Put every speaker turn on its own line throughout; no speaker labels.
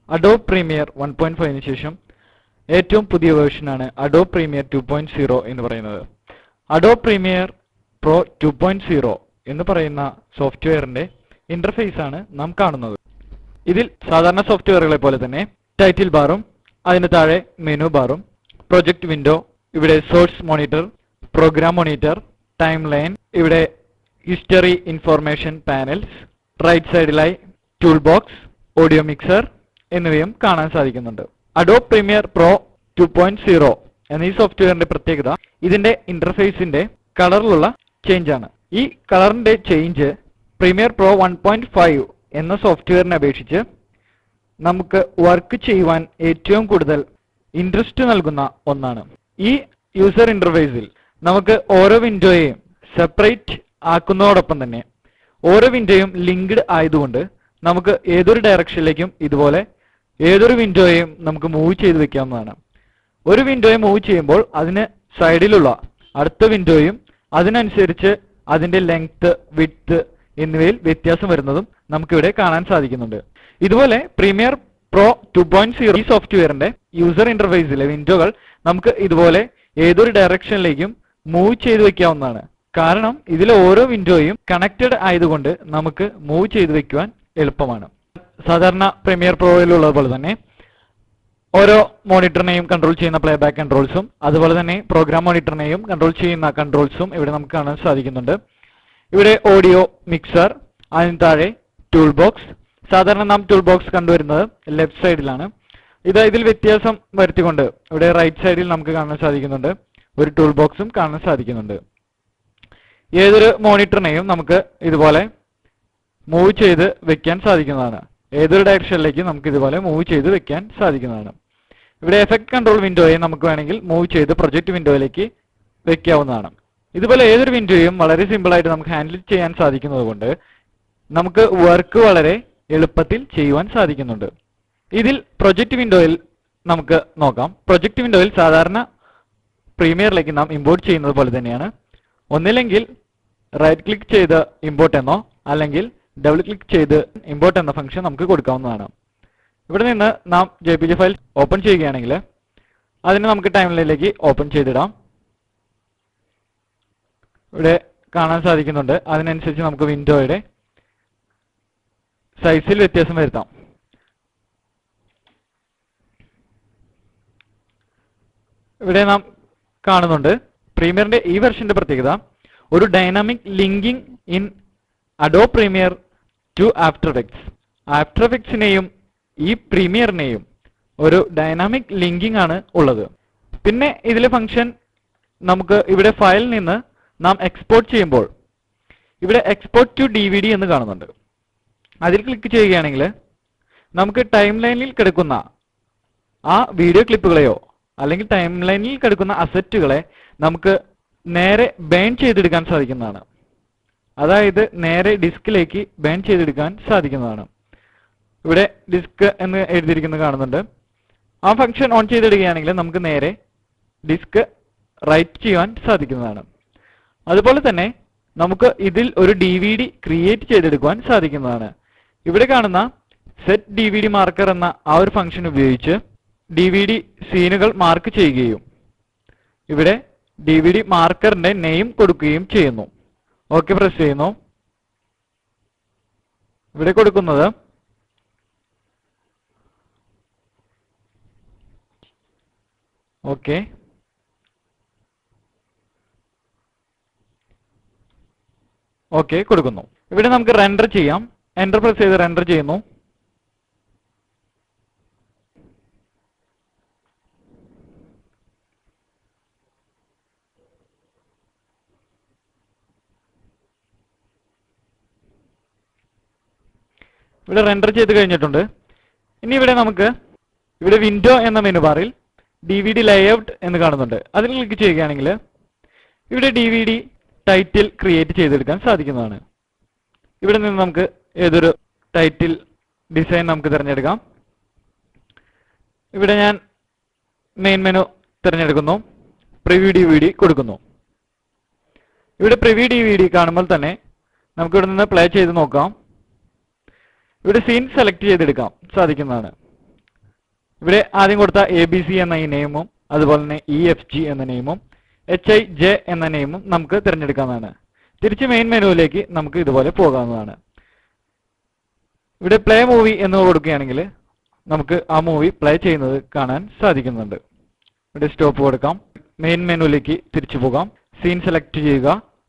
Adobe Premiere one point ഫൈവിന് ശേഷം ഏറ്റവും പുതിയ വേർഷനാണ് Adobe Premiere two point zero എന്ന് പറയുന്നത് Adobe Premiere Pro two point zero എന്ന് പറയുന്ന സോഫ്റ്റ്വെയറിന്റെ ഇന്റർഫേസ് ആണ് നാം കാണുന്നത് ഇതിൽ സാധാരണ സോഫ്റ്റ്വെയറുകളെ പോലെ തന്നെ ടൈറ്റിൽ ബാറും അതിന് താഴെ മെനു ബാറും പ്രൊജക്ട് വിൻഡോ ഇവിടെ source monitor program monitor timeline ഇവിടെ ഹിസ്റ്ററി ഇൻഫോർമേഷൻ പാനൽസ് റൈറ്റ് സൈഡിലായി ടൂൾ ബോക്സ് ഓഡിയോ മിക്സർ എന്നിവയും കാണാൻ സാധിക്കുന്നുണ്ട് Adobe Premiere Pro two point zero എന്ന ഈ സോഫ്റ്റ്വെയറിന്റെ പ്രത്യേകത ഇതിന്റെ ഇന്റർഫേസിന്റെ കളറിലുള്ള ചേഞ്ച് ആണ് ഈ കളറിന്റെ change Premiere Pro one point five എന്ന സോഫ്റ്റ്വെയറിനെ അപേക്ഷിച്ച് നമുക്ക് വർക്ക് ചെയ്യുവാൻ ഏറ്റവും കൂടുതൽ ഇൻട്രസ്റ്റ് നൽകുന്ന ഒന്നാണ് ഈ യൂസർ ഇന്റർഫേസിൽ നമുക്ക് ഓരോ വിൻഡോയെയും സെപ്പറേറ്റ് ആക്കുന്നതോടൊപ്പം തന്നെ ഓരോ വിൻഡോയും ലിങ്ക്ഡ് ആയതുകൊണ്ട് നമുക്ക് ഏതൊരു ഡയറക്ഷനിലേക്കും ഇതുപോലെ ഏതൊരു വിൻഡോയെയും നമുക്ക് മൂവ് ചെയ്ത് വെക്കാവുന്നതാണ് ഒരു വിൻഡോയെ മൂവ് ചെയ്യുമ്പോൾ അതിന് സൈഡിലുള്ള അടുത്ത വിൻഡോയും അതിനനുസരിച്ച് അതിന്റെ ലെങ്ത് വിഡ്ത്ത് എന്നിവയിൽ വ്യത്യാസം വരുന്നതും നമുക്കിവിടെ കാണാൻ സാധിക്കുന്നുണ്ട് ഇതുപോലെ Premiere Pro two point zero ഈ സോഫ്റ്റ്വെയറിന്റെ യൂസർ ഇന്റർഫേസിലെ വിൻഡോകൾ നമുക്ക് ഇതുപോലെ ഏതൊരു ഡയറക്ഷനിലേക്കും മൂവ് ചെയ്ത് വെക്കാവുന്നതാണ് കാരണം ഇതിലെ ഓരോ വിൻഡോയും കണക്റ്റഡ് ആയതുകൊണ്ട് നമുക്ക് മൂവ് ചെയ്ത് വെക്കുവാൻ എളുപ്പമാണ് സാധാരണ പ്രീമിയർ പ്രോയിലുള്ളത് പോലെ തന്നെ ഓരോ മോണിറ്ററിനെയും കൺട്രോൾ ചെയ്യുന്ന പ്ലേ ബാക്ക് കൺട്രോൾസും അതുപോലെ തന്നെ പ്രോഗ്രാം മോണിറ്ററിനെയും കൺട്രോൾ ചെയ്യുന്ന കൺട്രോൾസും ഇവിടെ നമുക്ക് കാണാൻ സാധിക്കുന്നുണ്ട് ഇവിടെ ഓഡിയോ മിക്സർ അതിന് താഴെ ടൂൾ ബോക്സ് സാധാരണ നാം ടൂൾ ബോക്സ് കണ്ടുവരുന്നത് ലെഫ്റ്റ് സൈഡിലാണ് ഇത് ഇതിൽ വ്യത്യാസം വരുത്തിക്കൊണ്ട് ഇവിടെ റൈറ്റ് സൈഡിൽ നമുക്ക് കാണാൻ സാധിക്കുന്നുണ്ട് ഒരു ടൂൾ ബോക്സും കാണാൻ സാധിക്കുന്നുണ്ട് ഏതൊരു മോണിറ്ററിനെയും നമുക്ക് ഇതുപോലെ മൂവ് ചെയ്ത് വെക്കാൻ സാധിക്കുന്നതാണ് ഏതൊരു ഡയറക്ഷനിലേക്ക് നമുക്ക് ഇതുപോലെ മൂവ് ചെയ്ത് വെക്കാൻ സാധിക്കുന്നതാണ് ഇവിടെ എഫക്ട് കൺട്രോൾ വിൻഡോയെ നമുക്ക് വേണമെങ്കിൽ മൂവ് ചെയ്ത് പ്രൊജക്ട് വിൻഡോയിലേക്ക് വെക്കാവുന്നതാണ് ഇതുപോലെ ഏതൊരു വിൻഡോയും വളരെ സിമ്പിൾ ആയിട്ട് നമുക്ക് ഹാൻഡിൽ ചെയ്യാൻ സാധിക്കുന്നത് കൊണ്ട് നമുക്ക് വർക്ക് വളരെ എളുപ്പത്തിൽ ചെയ്യുവാൻ സാധിക്കുന്നുണ്ട് ഇതിൽ പ്രൊജക്ട് വിൻഡോയിൽ നമുക്ക് നോക്കാം പ്രൊജക്ട് വിൻഡോയിൽ സാധാരണ പ്രീമിയറിലേക്ക് നാം ഇമ്പോർട്ട് ചെയ്യുന്നത് പോലെ തന്നെയാണ് ഒന്നില്ലെങ്കിൽ റൈറ്റ് ക്ലിക്ക് ചെയ്ത് ഇമ്പോർട്ട് എന്നോ അല്ലെങ്കിൽ ഡബിൾ ക്ലിക്ക് ചെയ്ത് ഇമ്പോർട്ട് എന്ന ഫംഗ്ഷൻ നമുക്ക് കൊടുക്കാവുന്നതാണ് ഇവിടെ നിന്ന് നാം J P G file open ചെയ്യുകയാണെങ്കിൽ അതിനെ നമുക്ക് ടൈംലൈനിലേക്ക് ഓപ്പൺ ചെയ്തിടാം ഇവിടെ കാണാൻ സാധിക്കുന്നുണ്ട് അതിനനുസരിച്ച് നമുക്ക് വിൻഡോയുടെ സൈസിൽ വ്യത്യാസം വരുത്താം ഇവിടെ നാം കാണുന്നുണ്ട് പ്രീമിയറിന്റെ ഈ വെർഷന്റെ പ്രത്യേകത ഒരു dynamic linking in Adobe Premiere to After Effects After എഫക്ട്സിനെയും ഈ പ്രീമിയറിനെയും ഒരു ഡൈനാമിക് ലിങ്കിങ് ആണ് ഉള്ളത് പിന്നെ ഇതിലെ ഫംഗ്ഷൻ നമുക്ക് ഇവിടെ ഫയലിൽ നിന്ന് നാം എക്സ്പോർട്ട് ചെയ്യുമ്പോൾ ഇവിടെ export to D V D എന്ന് കാണുന്നുണ്ട് അതിൽ ക്ലിക്ക് ചെയ്യുകയാണെങ്കിൽ നമുക്ക് ടൈം ലൈനിൽ കിടക്കുന്ന ആ വീഡിയോ ക്ലിപ്പുകളെയോ അല്ലെങ്കിൽ ടൈം ലൈനിൽ കിടക്കുന്ന അസറ്റുകളെ നമുക്ക് നേരെ ബേൺ ചെയ്തെടുക്കാൻ സാധിക്കുന്നതാണ് അതായത് നേരെ ഡിസ്കിലേക്ക് ബേൺ ചെയ്തെടുക്കാൻ സാധിക്കുന്നതാണ് ഇവിടെ ഡിസ്ക് എന്ന് എഴുതിയിരിക്കുന്നത് കാണുന്നുണ്ട് ആ ഫംഗ്ഷൻ ഓൺ ചെയ്തിടുകയാണെങ്കിൽ നമുക്ക് നേരെ ഡിസ്ക് റൈറ്റ് ചെയ്യാൻ സാധിക്കുന്നതാണ് അതുപോലെ തന്നെ നമുക്ക് ഇതിൽ ഒരു ഡി വി ഡി ക്രിയേറ്റ് ചെയ്തെടുക്കുവാൻ സാധിക്കുന്നതാണ് ഇവിടെ കാണുന്ന set D V D marker എന്ന ആ ഒരു ഫംഗ്ഷൻ ഉപയോഗിച്ച് ഡി വി ഡി സീനുകൾ മാർക്ക് ചെയ്യുകയും ഇവിടെ ഡി വി ഡി മാർക്കറിന്റെ നെയിം കൊടുക്കുകയും ചെയ്യുന്നു ഓക്കെ പ്രസ് ചെയ്യുന്നു ഇവിടെ കൊടുക്കുന്നത് ഓക്കെ ഓക്കെ കൊടുക്കുന്നു ഇവിടെ നമുക്ക് റെൻഡർ ചെയ്യാം എന്റർ പ്രസ് ചെയ്ത് റെൻഡർ ചെയ്യുന്നു ഇവിടെ റെൻഡർ ചെയ്ത് കഴിഞ്ഞിട്ടുണ്ട് ഇനി ഇവിടെ നമുക്ക് ഇവിടെ വിൻഡോ എന്ന മെനു ബാറിൽ ഡി വി ഡി ലേഔട്ട് എന്ന് കാണുന്നുണ്ട് അതിൽ ക്ലിക്ക് ചെയ്യുകയാണെങ്കിൽ ഇവിടെ D V D title create ചെയ്തെടുക്കാൻ സാധിക്കുന്നതാണ് ഇവിടെ നിന്ന് നമുക്ക് ഏതൊരു ടൈറ്റിൽ ഡിസൈൻ നമുക്ക് തിരഞ്ഞെടുക്കാം ഇവിടെ ഞാൻ മെയിൻ മെനു തിരഞ്ഞെടുക്കുന്നു പ്രിവ്യൂ ഡി വി ഡി കൊടുക്കുന്നു ഇവിടെ പ്രിവ്യൂ ഡി വി ഡി കാണുമ്പോൾ തന്നെ നമുക്ക് ഇവിടെ നിന്ന് പ്ലേ ചെയ്ത് നോക്കാം ഇവിടെ സീൻ സെലക്ട് ചെയ്തെടുക്കാം സാധിക്കുന്നതാണ് ഇവിടെ ആദ്യം കൊടുത്ത എ ബി സി എന്ന ഈ നെയിമും അതുപോലെ തന്നെ ഇ എഫ് ജി എന്ന നെയിമും എച്ച് ഐ ജെ എന്ന നെയിമും നമുക്ക് തിരഞ്ഞെടുക്കാവുന്നതാണ് തിരിച്ച് മെയിൻ മെനുവിലേക്ക് നമുക്ക് ഇതുപോലെ പോകാവുന്നതാണ് ഇവിടെ പ്ലേ മൂവി എന്ന് കൊടുക്കുകയാണെങ്കിൽ നമുക്ക് ആ മൂവി പ്ലേ ചെയ്യുന്നത് കാണാൻ സാധിക്കുന്നുണ്ട് ഇവിടെ സ്റ്റോപ്പ് കൊടുക്കാം മെയിൻ മെനുവിലേക്ക് തിരിച്ചു പോകാം സീൻ സെലക്ട് ചെയ്യുക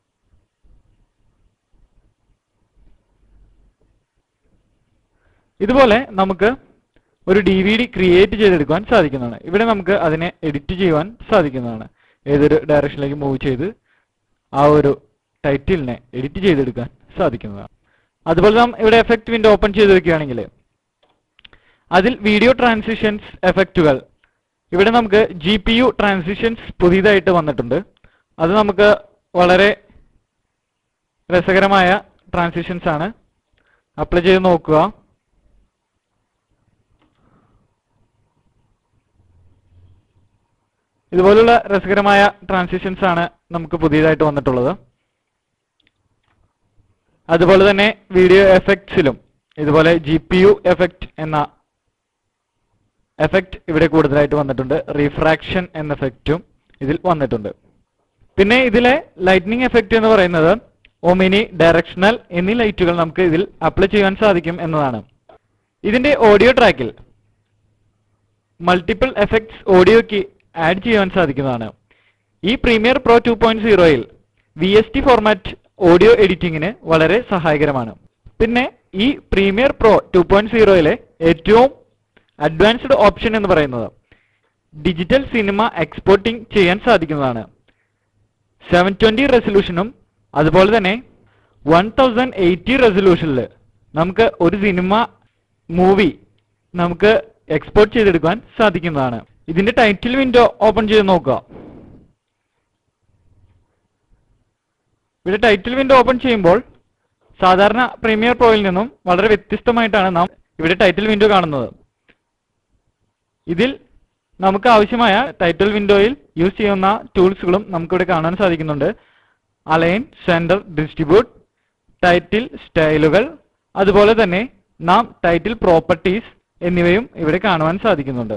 ഇതുപോലെ നമുക്ക് ഒരു ഡി വി ഡി ക്രിയേറ്റ് ചെയ്തെടുക്കുവാൻ സാധിക്കുന്നതാണ് ഇവിടെ നമുക്ക് അതിനെ എഡിറ്റ് ചെയ്യുവാൻ സാധിക്കുന്നതാണ് ഏതൊരു ഡയറക്ഷനിലേക്ക് മൂവ് ചെയ്ത് ആ ഒരു ടൈറ്റിലിനെ എഡിറ്റ് ചെയ്തെടുക്കാൻ സാധിക്കുന്നതാണ് അതുപോലെ നാം ഇവിടെ എഫക്റ്റ് വിൻഡോ ഓപ്പൺ ചെയ്ത് വെക്കുകയാണെങ്കിൽ അതിൽ വീഡിയോ ട്രാൻസിഷൻസ് എഫക്റ്റുകൾ ഇവിടെ നമുക്ക് ജി പി യു ട്രാൻസിഷൻസ് പുതിയതായിട്ട് വന്നിട്ടുണ്ട് അത് നമുക്ക് വളരെ രസകരമായ ട്രാൻസിഷൻസ് ആണ് അപ്ലൈ ചെയ്ത് നോക്കുക ഇതുപോലുള്ള രസകരമായ ട്രാൻസിഷൻസ് ആണ് നമുക്ക് പുതിയതായിട്ട് വന്നിട്ടുള്ളത് അതുപോലെ തന്നെ വീഡിയോ എഫക്ട്സിലും ഇതുപോലെ ജി പി യു എഫക്റ്റ് എന്ന എഫക്റ്റ് ഇവിടെ കൂടുതലായിട്ട് വന്നിട്ടുണ്ട് റീഫ്രാക്ഷൻ എന്ന എഫക്റ്റും ഇതിൽ വന്നിട്ടുണ്ട് പിന്നെ ഇതിലെ ലൈറ്റ്നിങ് എഫക്റ്റ് എന്ന് പറയുന്നത് ഒമിനി ഡയറക്ഷണൽ എന്നീ ലൈറ്റുകൾ നമുക്ക് ഇതിൽ അപ്ലൈ ചെയ്യാൻ സാധിക്കും എന്നതാണ് ഇതിന്റെ ഓഡിയോ ട്രാക്കിൽ മൾട്ടിപ്പിൾ എഫക്ട്സ് ഓഡിയോയ്ക്ക് ആഡ് ചെയ്യാൻ സാധിക്കുന്നതാണ് ഈ പ്രീമിയർ പ്രോ ടു പോയിന്റ് സീറോയിൽ V S T format audio എഡിറ്റിംഗിന് വളരെ സഹായകരമാണ് പിന്നെ ഈ പ്രീമിയർ പ്രോ ടു പോയിന്റ് സീറോയിലെ ഏറ്റവും അഡ്വാൻസ്ഡ് ഓപ്ഷൻ എന്ന് പറയുന്നത് ഡിജിറ്റൽ സിനിമ എക്സ്പോർട്ടിംഗ് ചെയ്യാൻ സാധിക്കുന്നതാണ് സെവൻ ട്വന്റി റെസൊല്യൂഷനും അതുപോലെ തന്നെ വൺ തൗസൻഡ് എയ്റ്റി റെസൊല്യൂഷനിൽ നമുക്ക് ഒരു സിനിമ മൂവി നമുക്ക് എക്സ്പോർട്ട് ചെയ്തെടുക്കാൻ സാധിക്കുന്നതാണ് ഇതിന്റെ ടൈറ്റിൽ വിൻഡോ ഓപ്പൺ ചെയ്ത് നോക്കുക ഇവിടെ ടൈറ്റിൽ വിൻഡോ ഓപ്പൺ ചെയ്യുമ്പോൾ സാധാരണ പ്രീമിയർ പ്രോയിൽ നിന്നും വളരെ വ്യത്യസ്തമായിട്ടാണ് നാം ഇവിടെ ടൈറ്റിൽ വിൻഡോ കാണുന്നത് ഇതിൽ നമുക്ക് ആവശ്യമായ ടൈറ്റിൽ വിൻഡോയിൽ യൂസ് ചെയ്യുന്ന ടൂൾസുകളും നമുക്കിവിടെ കാണാൻ സാധിക്കുന്നുണ്ട് അലൈൻ സെന്റർ ഡിസ്ട്രിബ്യൂട്ട് ടൈറ്റിൽ സ്റ്റൈലുകൾ അതുപോലെ തന്നെ നാം ടൈറ്റിൽ പ്രോപ്പർട്ടീസ് എന്നിവയും ഇവിടെ കാണുവാൻ സാധിക്കുന്നുണ്ട്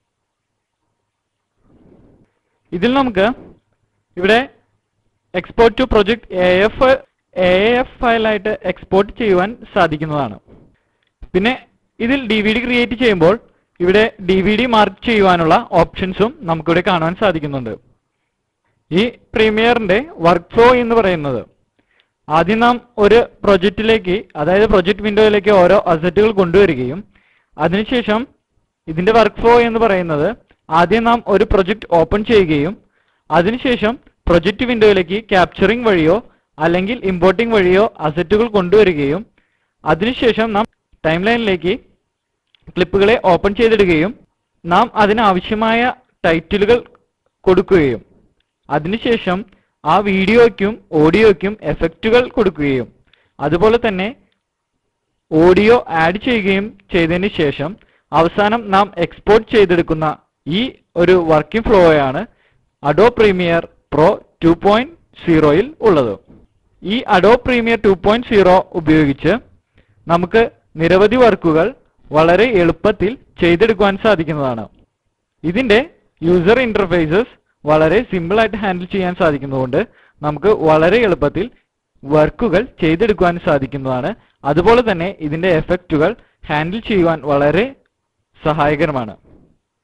ഇതിൽ നമുക്ക് ഇവിടെ export to project A F A F ഫയലായിട്ട് എക്സ്പോർട്ട് ചെയ്യുവാൻ സാധിക്കുന്നതാണ് പിന്നെ ഇതിൽ ഡി വി ഡി ക്രിയേറ്റ് ചെയ്യുമ്പോൾ ഇവിടെ ഡി വി ഡി മാർക്ക് ചെയ്യുവാനുള്ള ഓപ്ഷൻസും നമുക്കിവിടെ കാണാൻ സാധിക്കുന്നുണ്ട് ഈ പ്രീമിയറിന്റെ വർക്ക് ഫ്ലോ എന്ന് പറയുന്നത് ആദ്യം നാം ഒരു പ്രൊജക്റ്റിലേക്ക് അതായത് പ്രൊജക്ട് വിൻഡോയിലേക്ക് ഓരോ അസറ്റുകൾ കൊണ്ടുവരികയും അതിനുശേഷം ഇതിന്റെ വർക്ക് ഫ്ലോ എന്ന് പറയുന്നത് ആദ്യം നാം ഒരു പ്രൊജക്ട് ഓപ്പൺ ചെയ്യുകയും അതിനുശേഷം പ്രൊജക്ട് വിൻഡോയിലേക്ക് ക്യാപ്ചറിംഗ് വഴിയോ അല്ലെങ്കിൽ ഇമ്പോർട്ടിംഗ് വഴിയോ അസറ്റുകൾ കൊണ്ടുവരികയും അതിനുശേഷം നാം ടൈം ലൈനിലേക്ക് ക്ലിപ്പുകളെ ഓപ്പൺ ചെയ്തിടുകയും നാം അതിനാവശ്യമായ ടൈറ്റിലുകൾ കൊടുക്കുകയും അതിനുശേഷം ആ വീഡിയോയ്ക്കും ഓഡിയോയ്ക്കും എഫക്റ്റുകൾ കൊടുക്കുകയും അതുപോലെ തന്നെ ഓഡിയോ ആഡ് ചെയ്യുകയും ചെയ്തതിന് ശേഷം അവസാനം നാം എക്സ്പോർട്ട് ചെയ്തെടുക്കുന്ന ഈ ഒരു വർക്കിംഗ് ഫ്ലോയാണ് Adobe Premiere Pro two point സീറോയിൽ ഉള്ളത് ഈ Adobe Premiere two point zero ഉപയോഗിച്ച് നമുക്ക് നിരവധി വർക്കുകൾ വളരെ എളുപ്പത്തിൽ ചെയ്തെടുക്കുവാൻ സാധിക്കുന്നതാണ് ഇതിന്റെ യൂസർ ഇന്റർഫേസസ് വളരെ സിമ്പിൾ ആയിട്ട് ഹാൻഡിൽ ചെയ്യാൻ സാധിക്കുന്നതുകൊണ്ട് നമുക്ക് വളരെ എളുപ്പത്തിൽ വർക്കുകൾ ചെയ്തെടുക്കുവാൻ സാധിക്കുന്നതാണ് അതുപോലെ തന്നെ ഇതിന്റെ എഫക്റ്റുകൾ ഹാൻഡിൽ ചെയ്യുവാൻ വളരെ സഹായകരമാണ്